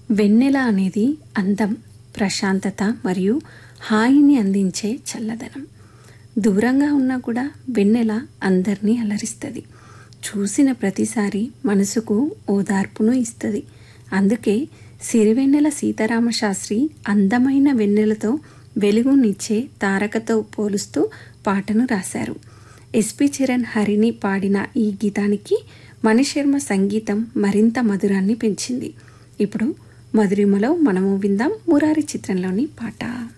వెన్నెల అనేది అందం ప్రశాంతత మరియు హాయిని అందించే చల్లదనం దూరంగా ఉన్నా కూడా వెన్నెల అందరినీ అలరిస్తుంది చూసిన ప్రతిసారి మనసుకు ఓదార్పును ఇస్తుంది అందుకే సిరివెన్నెల సీతారామ శాస్త్రి అందమైన వెన్నెలతో వెలుగునిచ్చే తారకతో పోలుస్తూ పాటను రాశారు ఎస్పి చరణ్ హరిని పాడిన ఈ గీతానికి మణిశర్మ సంగీతం మరింత మధురాన్ని పెంచింది ఇప్పుడు మధురిమలో మనము విందాం మురారి చిత్రంలోని పాట